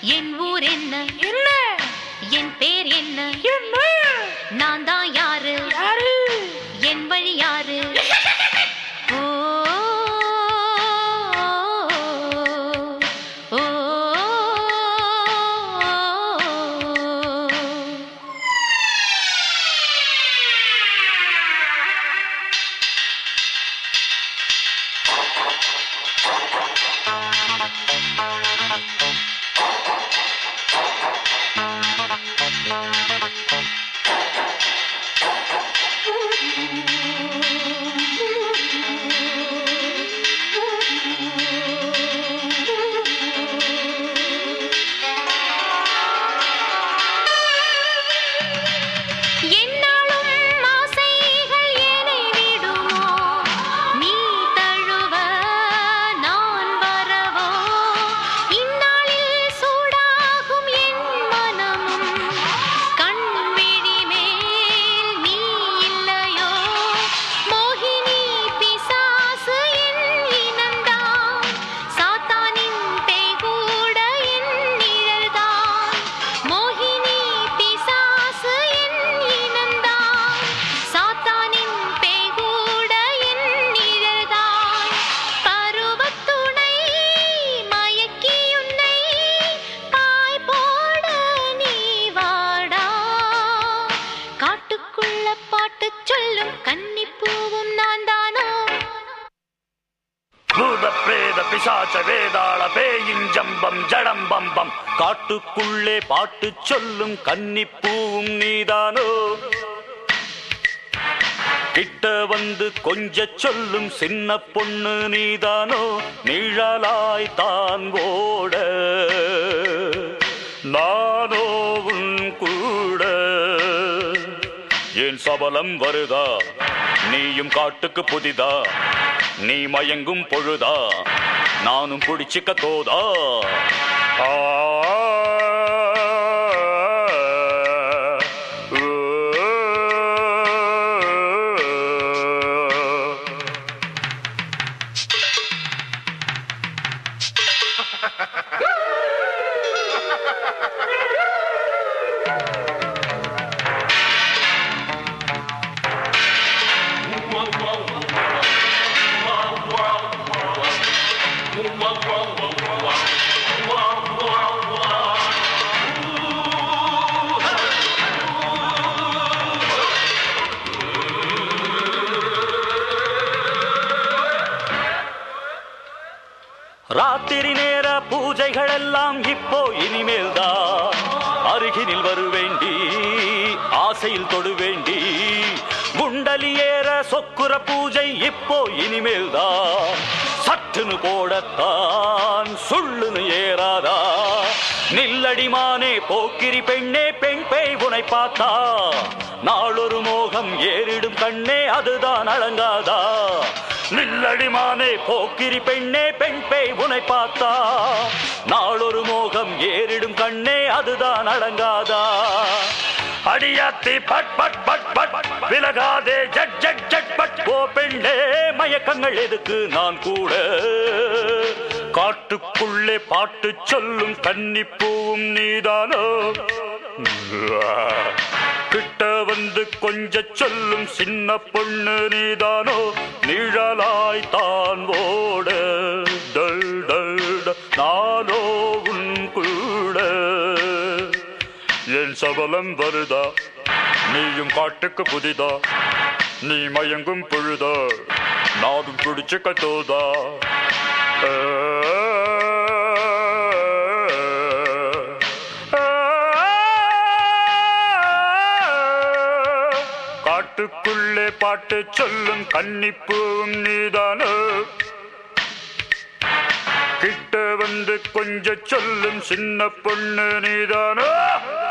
என் ஊர் என்ன என்ன என் பேர் என்ன என்ன நான் தான் யாரு யாரு என் வழி யாரு ஓ ஓ, ஓ. என்னாலும் ஆசைகள் ஏனை விடுமோ நீ தழுவ நான் வரவோ இந்நாளில் சூடாகும் என் மனமும் கண்விழி மேல் நீ இல்லையோ மோகினி பிசாசு என் இனம்தான் சாத்தானின் பேய்கூட என் நிழல்தான் மோகினி பிசாசு என் இனம்தான் சாத்தானின் பேய்கூட என் நிழல்தான் பருவத்துணை மயக்கி உன்னை பாய் போட நீ வாடா காட்டுக்குள்ள பாட்டு சொல்லும் கன்னிப்பூவும் நான் தானோ பூத பிரேத பிசாச வேதாள பேயின் ஜம்பம் ஜடம்பம்பம் காட்டுக்குள்ளே பாட்டு சொல்லும் கன்னிப்பூவும் நீதானோ கிட்ட வந்து கொஞ்ச சொல்லும் சின்ன பொண்ணு நீதானோ நிழலாய் தான் ஓட நானோ உன் கூட என் சபலம் வருதா நீயும் காட்டுக்கு புதிதா நீ மயங்கும் பொழுதா நானும் பிடிச்சிக்க தோதா ஆ, ஊ. ராத்திரி நேர பூஜைகள் எல்லாம் இப்போ இனிமேல் தான் அருகினில் வருவேண்டி ஆசையில் தொடுவேண்டி குண்டலி ஏற சொக்குர பூஜை இப்போ இனிமேல் தான் சட்டுன்னு போடத்தான் சுள்ளுன்னு ஏறாதா நில்லடிமானே போக்கிரி பெண்ணே பெண் பேய் உனை பார்த்தா நாளொரு மோகம் ஏறிடும் கண்ணே அதுதான் அடங்காதா நில்லடிமானே போக்கிரி பெண்ணே பெண் பேய் உனை பார்த்தா நாளொரு மோகம் ஏறிடும் கண்ணே அதுதான் அடங்காதா அடியாத்தி பட் பட் பட் பட் விலகாதே ஜட் ஜட் ஜட் பட் ஓ பெண்ணே மயக்கங்கள் எதுக்கு நான் கூட காட்டுக்குள்ளே பாட்டு சொல்லும் கன்னிப்பூவும் நீதானோ கிட்ட வந்து கொஞ்ச சொல்லும் சின்ன பொண்ணு நீதானோ நிழலாய் தான் ஓட டல் டல் ட- நானோ உன் கூட என் சபலம் வருதா நீயும் காட்டுக்கு புதிதா நீ மயங்கும் பொழுதா நாடும் பிடிச்சுக்க தோதா காட்டுக்குள்ளே பாட்டு சொல்லும் கன்னிப்பூவும் நீதானோ கிட்ட வந்து கொஞ்ச சொல்லும் சின்ன பொண்ணு நீதானோ